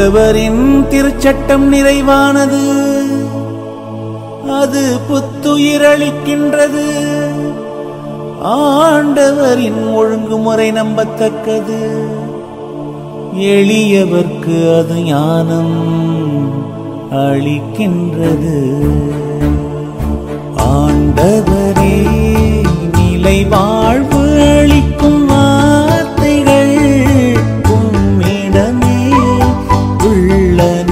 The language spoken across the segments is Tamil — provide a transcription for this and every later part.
ஆண்டவரின் திருச்சட்டம் நிறைவானது அது புத்துயிரளிக்கின்றது ஆண்டவரின் ஒழுங்குமுறை நம்பத்தக்கது எளியவர்க்கு அது ஞானம் அளிக்கின்றது ஆண்டவரே நிலை வாழ்வு அளிக்கும் வார்த்தைகள் உம்மிடமே உள்ளன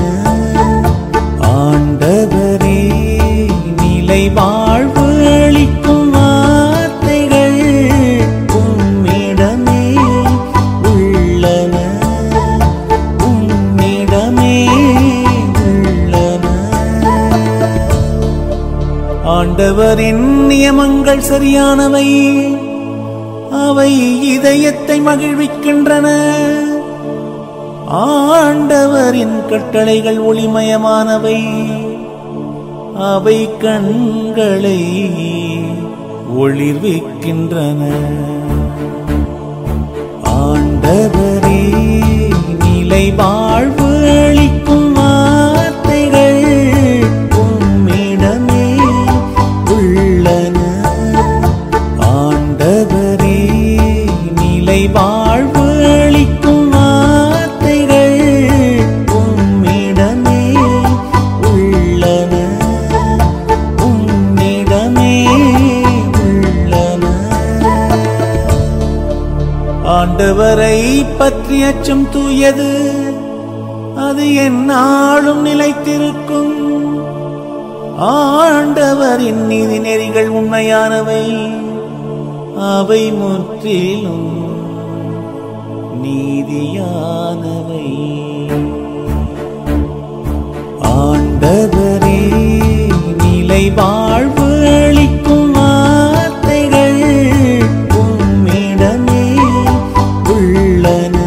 ஆண்டவரே நிலை வாழ்வு அளிக்கும் வார்த்தைகள் உம்மிடமே உள்ளன உம்மிடமே உள்ளன ஆண்டவரின் நியமங்கள் சரியானவை அவை இதயத்தை மகிழ்விக்கின்றன ஆண்டவரின் கட்டளைகள் ஒளிமயமானவை அவை கண்களை ஒளிர்விக்கின்றன ஆண்டவரே நிலை வாழ்வு அளிக்கும் வார்த்தைகள் உம்மிடமே உள்ளன ஆண்டவரே நிலை வாழ்வு அளிக்கும் வார்த்தைகள் உம்மிடமே உள்ளன உம்மிடமே உள்ளன ஆண்டவரை பற்றி அச்சம் தூயது அது எந்நாளும் நிலைத்திருக்கும் ஆண்டவரின் நீதி நெறிகள் உண்மையானவை அவை முற்றிலும் நீதியானவை ஆண்டவரே நிலை வாழ்வு அளிக்கும் வார்த்தைகள் உம்மிடமே உள்ளன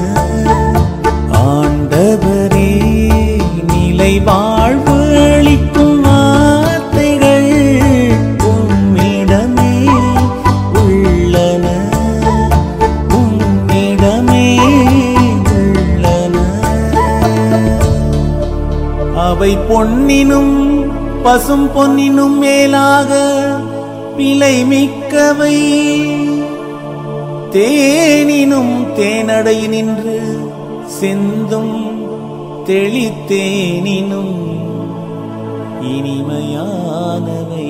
ஆண்டவரே நிலை வாழ்வு அளிக்கும் வார்த்தைகள் உம்மிடமே உள்ளன உம்மிடமே உள்ளன அவை பொன்னினும் பசும் பொன்னினும் மேலாக விலை மிக்கவை தேனினும் தேனடை நின்று செந்தும் தெளித்தேனினும் இனிமையானவை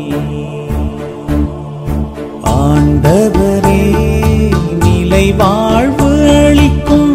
ஆண்டவரே நிலை வாழ்வு அளிக்கும்